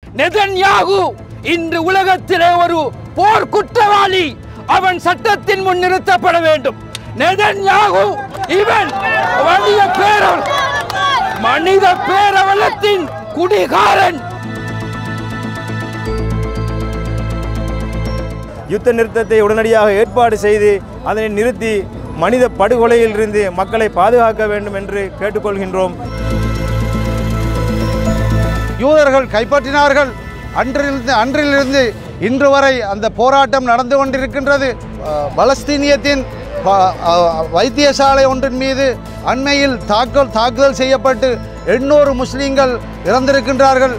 Netanyahu இன்று உலகத்திலே ஒரு போர் குற்றவாளி அவன் சட்டத்தின் முன் நிறுத்தப்பட வேண்டும் நெதன்யாகு இவன் வலிய பேரவன் மனித பேரவலத்தின் குடிகாரன் யுத்த நிறுத்தத்தை உடனடியாக ஏற்பாடு செய்து அதனை நிறுத்தி மனித படுகொலையிலிருந்து மக்களை பாதுகாக்க வேண்டும் என்று கேட்டுக்கொள்கின்றோம் யூதர்கள் கைப்பற்றினார்கள் அன்றிலிருந்து அன்றிலிருந்து இன்று வரை அந்த போராட்டம் நடந்து கொண்டிருக்கின்றது அஹ், பலஸ்தீனியத்தின் ப- அஹ், வைத்தியசாலை ஒன்றின் மீது அண்மையில் தாக்கல் தாக்குதல் செய்யப்பட்டு எண்ணூறு முஸ்லீம்கள் இறந்திருக்கின்றார்கள்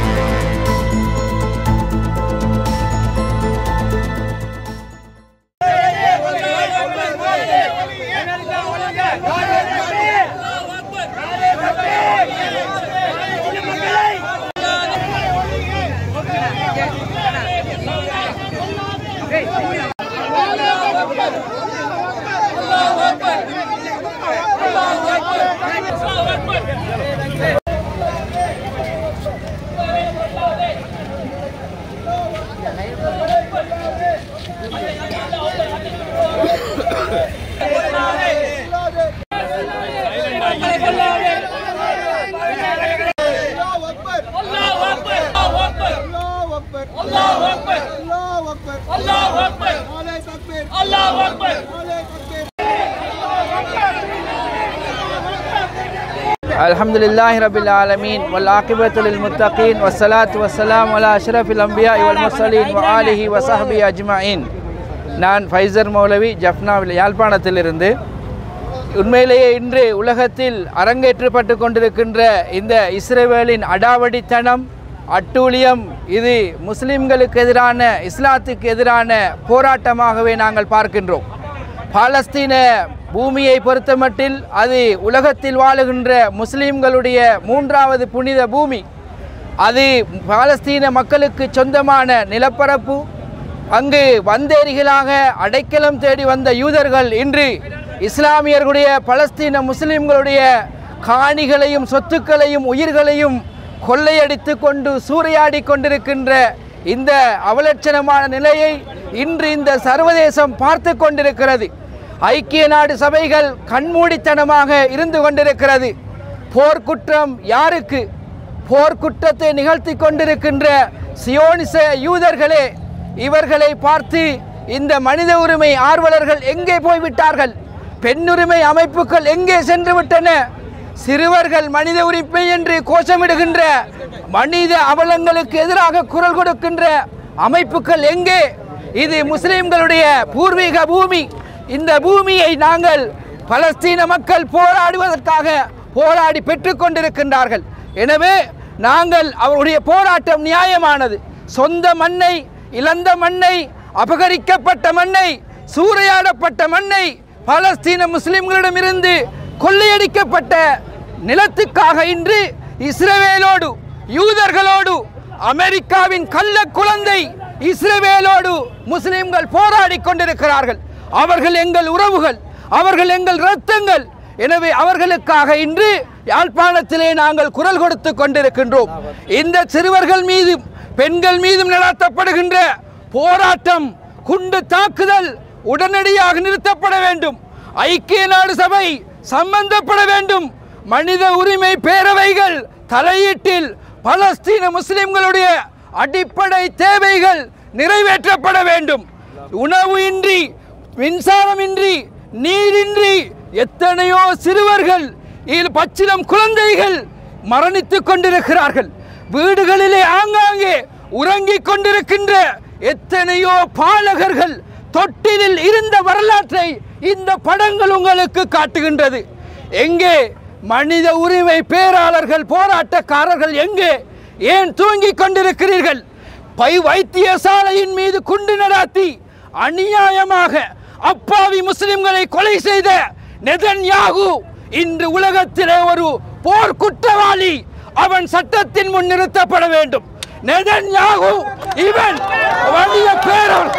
الحمد لله رب العالمين والعاقبة للمتقين والصلاة والسلام على أشرف الأنبياء والمرسلين وآله وصحبه أجمعين நான் ஃபைசர் மௌலவி ஜஃப்னாவில் யாழ்ப்பாணத்திலிருந்து உண்மையிலேயே இன்று உலகத்தில் அரங்கேற்றப்பட்டு கொண்டிருக்கின்ற இந்த இஸ்ரேவேலின் அடாவடித்தனம் அட்டூழியம் இது முஸ்லிம்களுக்கு எதிரான இஸ்லாத்துக்கு எதிரான போராட்டமாகவே நாங்கள் பார்க்கின்றோம் பாலஸ்தீன பூமியை பொறுத்தமட்டில் அது உலகத்தில் வாழுகின்ற முஸ்லிம்களுடைய மூன்றாவது புனித பூமி அது பாலஸ்தீன மக்களுக்கு சொந்தமான நிலப்பரப்பு அங்கு வந்தேரிகளாக அடைக்கலம் தேடி வந்த யூதர்கள் இன்று இஸ்லாமியர்களுடைய பலஸ்தீன முஸ்லிம்களுடைய காணிகளையும் சொத்துக்களையும் உயிர்களையும் கொள்ளையடித்து கொண்டு சூறையாடி கொண்டிருக்கின்ற இந்த அவலட்சணமான நிலையை இன்று இந்த சர்வதேசம் பார்த்து கொண்டிருக்கிறது ஐக்கிய நாடு சபைகள் கண்மூடித்தனமாக இருந்து கொண்டிருக்கிறது போர்க்குற்றம் யாருக்கு போர்க்குற்றத்தை நிகழ்த்தி கொண்டிருக்கின்ற சியோனிச யூதர்களே இவர்களை பார்த்து இந்த மனித உரிமை ஆர்வலர்கள் எங்கே போய்விட்டார்கள் பெண்ணுரிமை அமைப்புகள் எங்கே சென்று விட்டன சிறுவர்கள் மனித உரிமை என்று கோஷமிடுகின்ற மனித அவலங்களுக்கு எதிராக குரல் கொடுக்கின்ற அமைப்புகள் எங்கே இது முஸ்லிம்களுடைய பூர்வீக பூமி இந்த பூமியை நாங்கள் பலஸ்தீன மக்கள் போராடுவதற்காக போராடி பெற்றுக்கொண்டிருக்கின்றார்கள் எனவே நாங்கள் அவருடைய போராட்டம் நியாயமானது சொந்த மண்ணை இழந்த மண்ணை அபகரிக்கப்பட்ட மண்ணை சூறையாடப்பட்ட மண்ணை பலஸ்தீன முஸ்லிம்களிடமிருந்து கொள்ளையடிக்கப்பட்ட நிலத்துக்காக இன்று இஸ்ரவேலோடு யூதர்களோடு அமெரிக்காவின் கள்ள குழந்தை இஸ்ரவேலோடு முஸ்லிம்கள் போராடி கொண்டிருக்கிறார்கள் அவர்கள் எங்கள் உறவுகள் அவர்கள் எங்கள் இரத்தங்கள் எனவே அவர்களுக்காக இன்று யாழ்ப்பாணத்திலே நாங்கள் குரல் கொடுத்து கொண்டிருக்கின்றோம் இந்த சிறுவர்கள் மீதும் பெண்கள் மீதும் நடத்தப்படுகின்ற போராட்டம் குண்டு தாக்குதல் உடனடியாக நிறுத்தப்பட வேண்டும் ஐக்கிய நாடு சபை சம்பந்தப்பட வேண்டும் மனித உரிமை பேரவைகள் தலையீட்டில் பலஸ்தீன முஸ்லிம்களுடைய அடிப்படை தேவைகள் நிறைவேற்றப்பட வேண்டும் உணவு இன்றி மின்சாரமின்றி நீரின்றி எத்தனையோ சிறுவர்கள் இதில் பச்சிலம் குழந்தைகள் மரணித்துக் கொண்டிருக்கிறார்கள் வீடுகளிலே ஆங்காங்கே உறங்கிக் கொண்டிருக்கின்ற எத்தனையோ பாலகர்கள் தொட்டிலில் இருந்த வரலாற்றை இந்த படங்கள் உங்களுக்கு காட்டுகின்றது எங்கே மனித உரிமை பேராளர்கள் போராட்டக்காரர்கள் எங்கே ஏன் தூங்கிக் கொண்டிருக்கிறீர்கள் பை வைத்தியசாலையின் மீது குண்டு நடாத்தி அநியாயமாக அப்பாவி முஸ்லிம்களை கொலை செய்த நெதன்யாகு இன்று உலகத்திலே ஒரு போர் குற்றவாளி அவன் சட்டத்தின் முன் நிறுத்தப்பட வேண்டும் நெதன்யாகு இவன் வலிய பேரவன்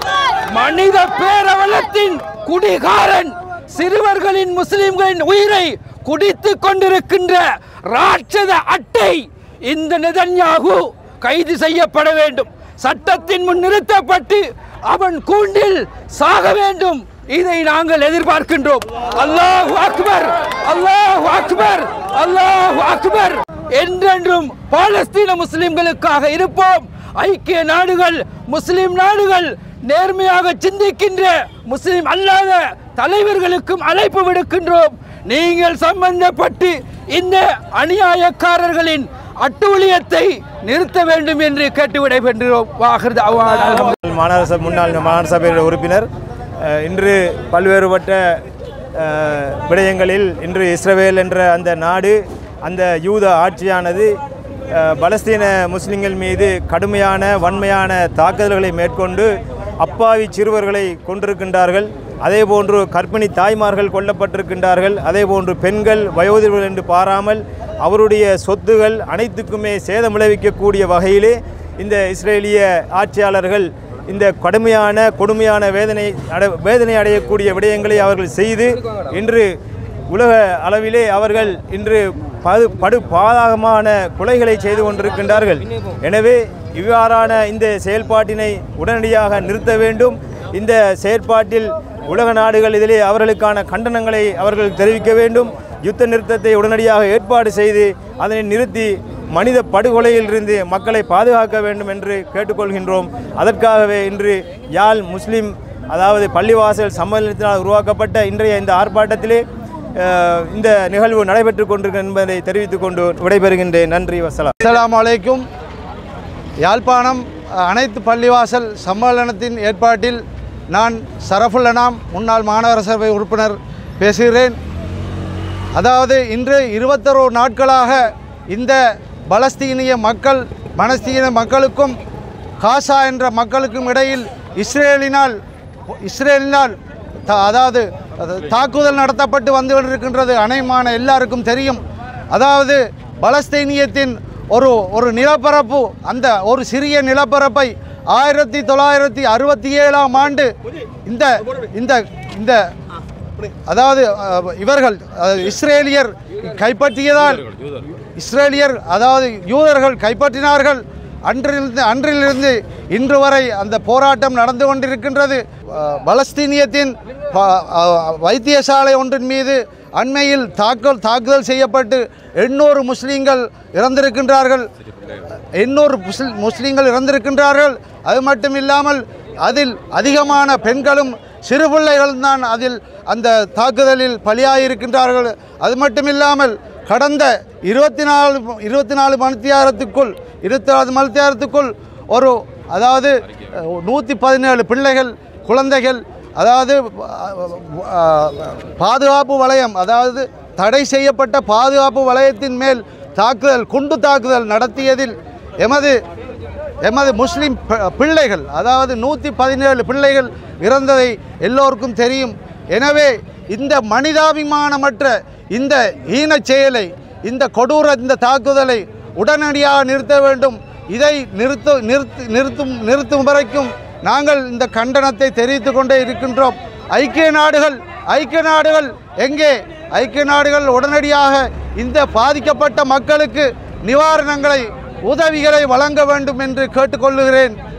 மனித பேரவலத்தின் குடிகாரன் சிறுவர்களின் முஸ்லிம்களின் உயிரை குடித்துக் கொண்டிருக்கின்ற ராட்சத அட்டை இந்த நெதன்யாகு கைது செய்யப்பட வேண்டும் சட்டத்தின் முன் நிறுத்தப்பட்டு அவன் கூண்டில் சாக வேண்டும் இதை நாங்கள் எதிர்பார்க்கின்றோம் அல்லாஹ் அக்பர் அல்லாஹ் அக்பர் அல்லாஹ் அக்பர் என்றென்றும் பாலஸ்தீன முஸ்லிம்களுக்காக இருப்போம் ஐக்கிய நாடுகள் முஸ்லிம் நாடுகள் நேர்மையாக சிந்திக்கின்ற முஸ்லிம் அல்லாத தலைவர்களுக்கும் அழைப்பு விடுக்கின்றோம் நீங்கள் சம்பந்தப்பட்டு இந்த அநியாயக்காரர்களின் அட்டூழியத்தை நிறுத்த வேண்டும் என்று கேட்டு விடைபெறுகிறோம் வாகிருத அவான் மாநகர சபை முன்னாள் மாநகர சபையுடைய உறுப்பினர் அஹ், இன்று பல்வேறுபட்ட அஹ், விடயங்களில் இன்று இஸ்ரவேல் என்ற அந்த நாடு அந்த யூத ஆட்சியானது அஹ், பலஸ்தீன முஸ்லிம்கள் மீது கடுமையான வன்மையான தாக்குதல்களை மேற்கொண்டு அப்பாவி சிறுவர்களை கொண்டிருக்கின்றார்கள் அதேபோன்று கர்ப்பிணி தாய்மார்கள் கொல்லப்பட்டிருக்கின்றார்கள் அதேபோன்று பெண்கள் வயோதிபர்கள் என்று பாராமல் அவருடைய சொத்துகள் அனைத்துக்குமே சேதம் விளைவிக்கக்கூடிய வகையிலே இந்த இஸ்ரேலிய ஆட்சியாளர்கள் இந்த கடுமையான கொடுமையான வேதனை அடை வேதனை அடையக்கூடிய விடயங்களை அவர்கள் செய்து இன்று உலக அளவிலே அவர்கள் இன்று படு படு பாதகமான கொலைகளை செய்து கொண்டிருக்கின்றார்கள் எனவே இவ்வாறான இந்த செயல்பாட்டினை உடனடியாக நிறுத்த வேண்டும் இந்த செயற்பாட்டில் உலக நாடுகள் இதிலே அவர்களுக்கான கண்டனங்களை அவர்கள் தெரிவிக்க வேண்டும் யுத்த நிறுத்தத்தை உடனடியாக ஏற்பாடு செய்து அதனை நிறுத்தி மனித படுகொலையிலிருந்து மக்களை பாதுகாக்க வேண்டும் என்று கேட்டுக்கொள்கின்றோம் அதற்காகவே இன்று யாழ் முஸ்லிம் அதாவது பள்ளிவாசல் சம்மேளனத்தினால் உருவாக்கப்பட்ட இன்றைய இந்த ஆர்ப்பாட்டத்திலே அஹ், இந்த நிகழ்வு நடைபெற்று கொண்டிருக்கிறது என்பதை தெரிவித்துக் கொண்டு விடைபெறுகின்றேன் நன்றி வசலாம் அஸ்ஸலாமு அலைக்கும் யாழ்ப்பாணம் அஹ், அனைத்து பள்ளிவாசல் சம்மேளனத்தின் ஏற்பாட்டில் நான் சரஃபுல் அனாம் முன்னாள் மாநகர சபை உறுப்பினர் பேசுகிறேன் அதாவது இன்று இருபத்தொரு நாட்களாக இந்த பலஸ்தீனிய மக்கள் பலஸ்தீன மக்களுக்கும் காசா என்ற மக்களுக்கும் இடையில் இஸ்ரேலினால் இஸ்ரேலினால் த- அதாவது அது தாக்குதல் நடத்தப்பட்டு வந்து கொண்டிருக்கின்றது அனைமான எல்லாருக்கும் தெரியும் அதாவது பலஸ்தீனியத்தின் ஒரு ஒரு நிலப்பரப்பு அந்த ஒரு சிறிய நிலப்பரப்பை ஆயிரத்தி தொள்ளாயிரத்தி அறுபத்தி ஏழாம் ஆண்டு இந்த இந்த இந்த அதாவது அஹ், இவர்கள் அஹ், இஸ்ரேலியர் கைப்பற்றியதால் இஸ்ரேலியர் அதாவது யூதர்கள் கைப்பற்றினார்கள் அன்றிலிருந்து அன்றிலிருந்து இன்று வரை அந்த போராட்டம் நடந்து கொண்டிருக்கின்றது அஹ், பலஸ்தீனியத்தின் ப- அஹ், வைத்தியசாலை ஒன்றின் மீது அண்மையில் தாக்கல் தாக்குதல் செய்யப்பட்டு எண்ணூறு முஸ்லீம்கள் இறந்திருக்கின்றார்கள் எண்ணூறு முஸ்லி- முஸ்லீம்கள் இறந்திருக்கின்றார்கள் அது மட்டும் இல்லாமல் அதில் அதிகமான பெண்களும் சிறு பிள்ளைகளும் தான் அதில் அந்த தாக்குதலில் பலியாகியிருக்கின்றார்கள் அது மட்டும் இல்லாமல் கடந்த இருபத்தி நாலு இருபத்தி நாலு மணித்தியாரத்துக்குள் இருபத்தி நாலு மணித்தியாரத்துக்குள் ஒரு அதாவது நூற்றி பதினேழு பிள்ளைகள் குழந்தைகள் அதாவது அஹ், பாதுகாப்பு வளையம் அதாவது தடை செய்யப்பட்ட பாதுகாப்பு வளையத்தின் மேல் தாக்குதல் குண்டு தாக்குதல் நடத்தியதில் எமது எமது முஸ்லிம் பி- பிள்ளைகள் அதாவது நூற்றி பதினேழு பிள்ளைகள் இறந்ததை எல்லோருக்கும் தெரியும் எனவே இந்த மனிதாபிமானமற்ற இந்த ஈனச் செயலை இந்த கொடூர இந்த தாக்குதலை உடனடியாக நிறுத்த வேண்டும் இதை நிறுத்த நிறுத்து நிறுத்தும் நிறுத்தும் வரைக்கும் நாங்கள் இந்த கண்டனத்தை தெரிவித்துக் கொண்டே இருக்கின்றோம் ஐக்கிய நாடுகள் ஐக்கிய நாடுகள் எங்கே ஐக்கிய நாடுகள் உடனடியாக இந்த பாதிக்கப்பட்ட மக்களுக்கு நிவாரணங்களை உதவிகளை வழங்க வேண்டும் என்று கேட்டுக்கொள்ளுகிறேன்